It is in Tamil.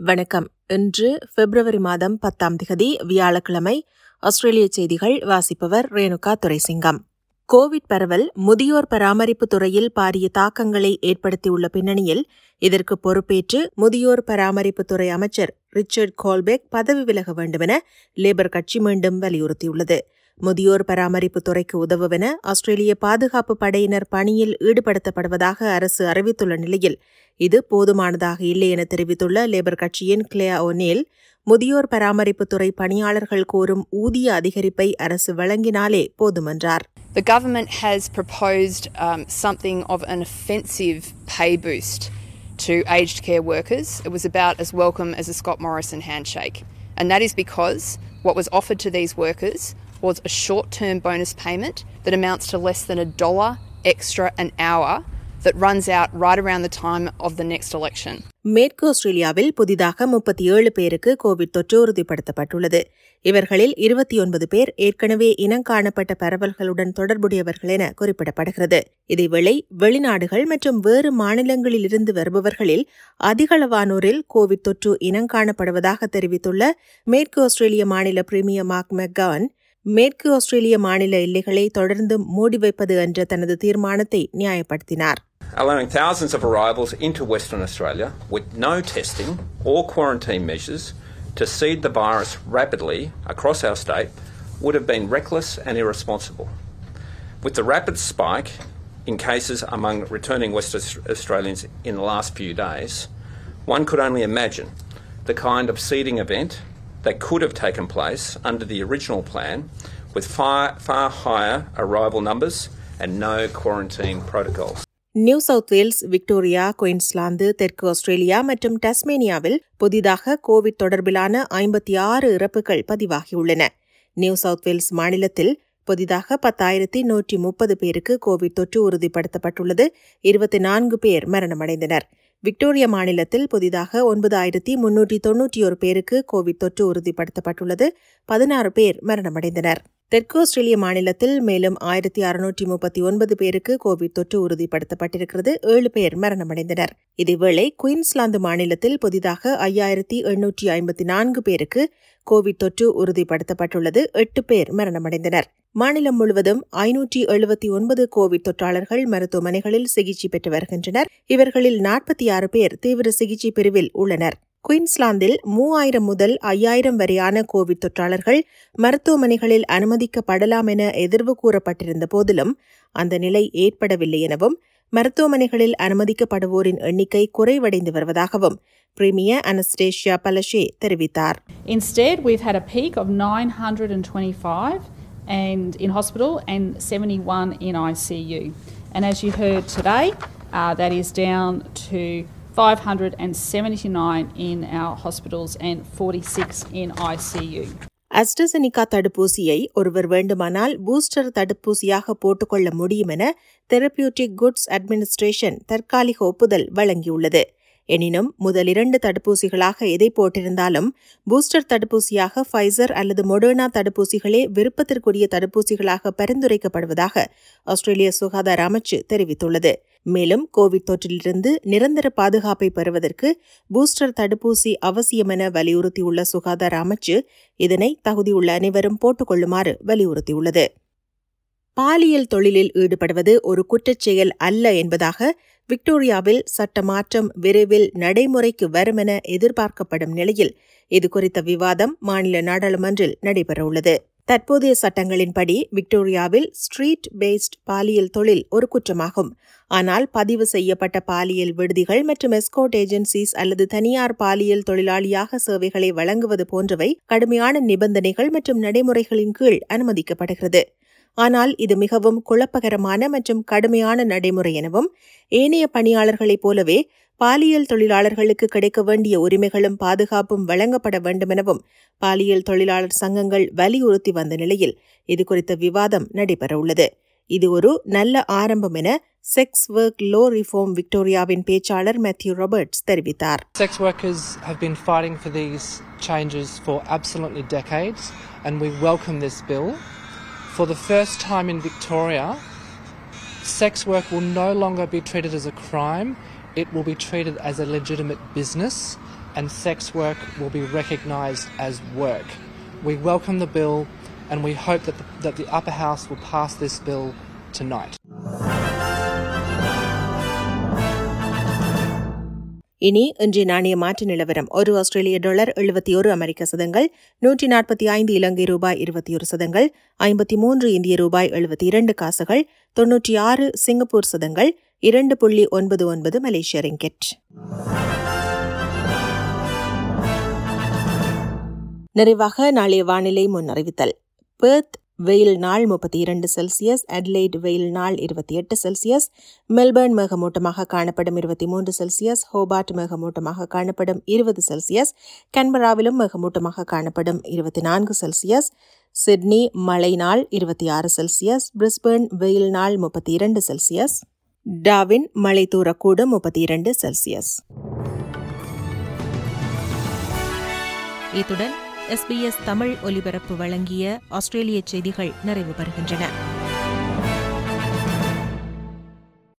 வணக்கம் இன்று பிப்ரவரி மாதம் பத்தாம் திகதி வியாழக்கிழமை ஆஸ்திரேலிய செய்திகள் வாசிப்பவர் ரேணுகா துரைசிங்கம் கோவிட் பரவல் முதியோர் பராமரிப்பு துறையில் பாரிய தாக்கங்களை ஏற்படுத்தியுள்ள பின்னணியில் இதற்கு பொறுப்பேற்று முதியோர் பராமரிப்பு துறை அமைச்சர் ரிச்சர்ட் கோல்பெக் பதவி விலக வேண்டுமென லேபர் கட்சி மீண்டும் வலியுறுத்தியுள்ளது முதியோர் பராமரிப்பு துறைக்கு உதவுவென ஆஸ்திரேலிய பாதுகாப்பு படையினர் பணியில் ஈடுபடுத்தப்படுவதாக அரசு அறிவித்துள்ள நிலையில் இது போதுமானதாக இல்லை என தெரிவித்துள்ள லேபர் கட்சியின் கிளேயா ஒனேல் முதியோர் பராமரிப்பு துறை பணியாளர்கள் கோரும் ஊதிய அதிகரிப்பை அரசு வழங்கினாலே போதுமென்றார் The government has proposed um, something of an offensive pay boost to aged care workers. It was about as welcome as a Scott Morrison handshake. And that is because what was offered to these workers was a short term bonus payment that amounts to less than a dollar extra an hour that runs out right around the time of the next election. மேற்கு ஆஸ்திரேலியாவில் புதிதாக முப்பத்தி ஏழு பேருக்கு கோவிட் தொற்று உறுதிப்படுத்தப்பட்டுள்ளது இவர்களில் இருபத்தி ஒன்பது பேர் ஏற்கனவே இனங்காணப்பட்ட பரவல்களுடன் தொடர்புடையவர்கள் என குறிப்பிடப்படுகிறது இதேவேளை வெளிநாடுகள் மற்றும் வேறு மாநிலங்களில் இருந்து வருபவர்களில் அதிகளவானோரில் கோவிட் தொற்று இனங்காணப்படுவதாக தெரிவித்துள்ள மேற்கு ஆஸ்திரேலிய மாநில பிரீமியர் மார்க் மெக்கவன் மேற்கு ஆஸ்திரேலிய மாநில எல்லைகளை தொடர்ந்து மூடி வைப்பது என்ற தனது தீர்மானத்தை நியாயப்படுத்தினார் allowing thousands of arrivals into Western Australia with no testing or quarantine measures to seed the virus rapidly across our state would have been reckless and irresponsible. With the rapid spike in cases among returning West Australians in the last few days, one could only imagine the kind of seeding event that could have taken place under the original plan with far, far higher arrival numbers and no quarantine protocols. New South Wales Victoria Queensland தெற்கு ஆஸ்திரேலியா மற்றும் டஸ்மேனியாவில் புதிதாக கோவிட் தொடர்பிலான ஐம்பத்தி ஆறு இறப்புகள் பதிவாகியுள்ளன நியூ சவுத் வேல்ஸ் மாநிலத்தில் புதிதாக பத்தாயிரத்தி நூற்றி முப்பது பேருக்கு கோவிட் தொற்று உறுதிப்படுத்தப்பட்டுள்ளது இருபத்தி நான்கு பேர் மரணமடைந்தனர் விக்டோரியா மாநிலத்தில் புதிதாக ஒன்பதாயிரத்தி முன்னூற்றி தொன்னூற்றி ஒரு பேருக்கு கோவிட் தொற்று உறுதிப்படுத்தப்பட்டுள்ளது பதினாறு பேர் மரணமடைந்தனர் தெற்கு ஆஸ்திரேலிய மாநிலத்தில் மேலும் ஆயிரத்தி அறுநூற்றி முப்பத்தி ஒன்பது பேருக்கு கோவிட் தொற்று உறுதிப்படுத்தப்பட்டிருக்கிறது ஏழு பேர் மரணமடைந்தனர் இதேவேளை குயின்ஸ்லாந்து மாநிலத்தில் புதிதாக ஐயாயிரத்தி எண்ணூற்றி ஐம்பத்தி நான்கு பேருக்கு கோவிட் தொற்று உறுதிப்படுத்தப்பட்டுள்ளது எட்டு பேர் மரணமடைந்தனர் மாநிலம் முழுவதும் ஐநூற்றி எழுபத்தி ஒன்பது கோவிட் தொற்றாளர்கள் மருத்துவமனைகளில் சிகிச்சை பெற்று வருகின்றனர் இவர்களில் நாற்பத்தி ஆறு பேர் தீவிர சிகிச்சை பிரிவில் உள்ளனர் குயின்ஸ்லாந்தில் மூவாயிரம் முதல் ஐயாயிரம் வரையான கோவிட் தொற்றாளர்கள் மருத்துவமனைகளில் அனுமதிக்கப்படலாம் என எதிர்வு கூறப்பட்டிருந்த போதிலும் அந்த நிலை ஏற்படவில்லை எனவும் மருத்துவமனைகளில் அனுமதிக்கப்படுவோரின் எண்ணிக்கை குறைவடைந்து வருவதாகவும் பிரீமியர் அனஸ்டேஷியா பலஷே தெரிவித்தார் Instead, we've had a peak of 925 and in hospital and 71 in ICU. And as you heard today, uh, that is down to 579 in our hospitals and 46 in ICU. அஸ்டசனிகா தடுப்பூசியை ஒருவர் வேண்டுமானால் பூஸ்டர் தடுப்பூசியாக போட்டுக்கொள்ள முடியும் என தெரபியூட்டிக் குட்ஸ் அட்மினிஸ்ட்ரேஷன் தற்காலிக ஒப்புதல் வழங்கியுள்ளது எனினும் முதல் இரண்டு தடுப்பூசிகளாக எதை போட்டிருந்தாலும் பூஸ்டர் தடுப்பூசியாக ஃபைசர் அல்லது மொடர்னா தடுப்பூசிகளே விருப்பத்திற்குரிய தடுப்பூசிகளாக பரிந்துரைக்கப்படுவதாக ஆஸ்திரேலிய சுகாதார அமைச்சு தெரிவித்துள்ளது மேலும் கோவிட் தொற்றிலிருந்து நிரந்தர பாதுகாப்பை பெறுவதற்கு பூஸ்டர் தடுப்பூசி அவசியம் என வலியுறுத்தியுள்ள சுகாதார அமைச்சு இதனை தகுதியுள்ள அனைவரும் போட்டுக்கொள்ளுமாறு வலியுறுத்தியுள்ளது பாலியல் தொழிலில் ஈடுபடுவது ஒரு குற்றச்செயல் அல்ல என்பதாக விக்டோரியாவில் சட்ட மாற்றம் விரைவில் நடைமுறைக்கு வரும் என எதிர்பார்க்கப்படும் நிலையில் இதுகுறித்த விவாதம் மாநில நாடாளுமன்றில் நடைபெறவுள்ளது தற்போதைய சட்டங்களின்படி விக்டோரியாவில் ஸ்ட்ரீட் பேஸ்ட் பாலியல் தொழில் ஒரு குற்றமாகும் ஆனால் பதிவு செய்யப்பட்ட பாலியல் விடுதிகள் மற்றும் எஸ்கோட் ஏஜென்சிஸ் அல்லது தனியார் பாலியல் தொழிலாளியாக சேவைகளை வழங்குவது போன்றவை கடுமையான நிபந்தனைகள் மற்றும் நடைமுறைகளின் கீழ் அனுமதிக்கப்படுகிறது ஆனால் இது மிகவும் குழப்பகரமான மற்றும் கடுமையான நடைமுறை எனவும் ஏனைய பணியாளர்களைப் போலவே பாலியல் தொழிலாளர்களுக்கு கிடைக்க வேண்டிய உரிமைகளும் பாதுகாப்பும் வழங்கப்பட வேண்டுமெனவும் பாலியல் தொழிலாளர் சங்கங்கள் வலியுறுத்தி வந்த நிலையில் இதுகுறித்த விவாதம் நடைபெறவுள்ளது இது ஒரு நல்ல ஆரம்பம் என செக்ஸ் ஒர்க் லோ ரிஃபார்ம் விக்டோரியாவின் பேச்சாளர் மேத்யூ ராபர்ட்ஸ் தெரிவித்தார் Sex workers have been fighting for these changes for absolutely decades, and we welcome this bill. For the first time in Victoria, sex work will no longer be treated as a crime, it will be treated as a legitimate business, and sex work will be recognised as work. We welcome the bill and we hope that the, that the upper house will pass this bill tonight. இனி இன்றைய நாணய மாற்று நிலவரம் ஒரு ஆஸ்திரேலிய டாலர் எழுபத்தி ஒரு அமெரிக்க சதங்கள் நூற்றி நாற்பத்தி ஐந்து இலங்கை ரூபாய் இருபத்தி ஒரு சதங்கள் ஐம்பத்தி மூன்று இந்திய ரூபாய் எழுபத்தி இரண்டு காசுகள் தொன்னூற்றி ஆறு சிங்கப்பூர் சதங்கள் இரண்டு புள்ளி ஒன்பது ஒன்பது மலேசிய ரிங்கெட் நிறைவாக நாளைய வானிலை முன் அறிவித்தல் பெர்த் வெயில் நாள் முப்பத்தி இரண்டு செல்சியஸ் அட்லைட் வெயில் நாள் இருபத்தி எட்டு செல்சியஸ் மெல்பர்ன் மேகமூட்டமாக காணப்படும் இருபத்தி மூன்று செல்சியஸ் ஹோபார்ட் மேகமூட்டமாக காணப்படும் இருபது செல்சியஸ் கன்பராவிலும் மேகமூட்டமாக காணப்படும் இருபத்தி நான்கு செல்சியஸ் சிட்னி மழை நாள் இருபத்தி ஆறு செல்சியஸ் பிரிஸ்பர்ன் வெயில் நாள் முப்பத்தி இரண்டு செல்சியஸ் டாவின் மழை தூரக்கூடும் முப்பத்தி இரண்டு செல்சியஸ் இத்துடன் எஸ்பிஎஸ் தமிழ் ஒலிபரப்பு வழங்கிய ஆஸ்திரேலிய செய்திகள் நிறைவு பெறுகின்றன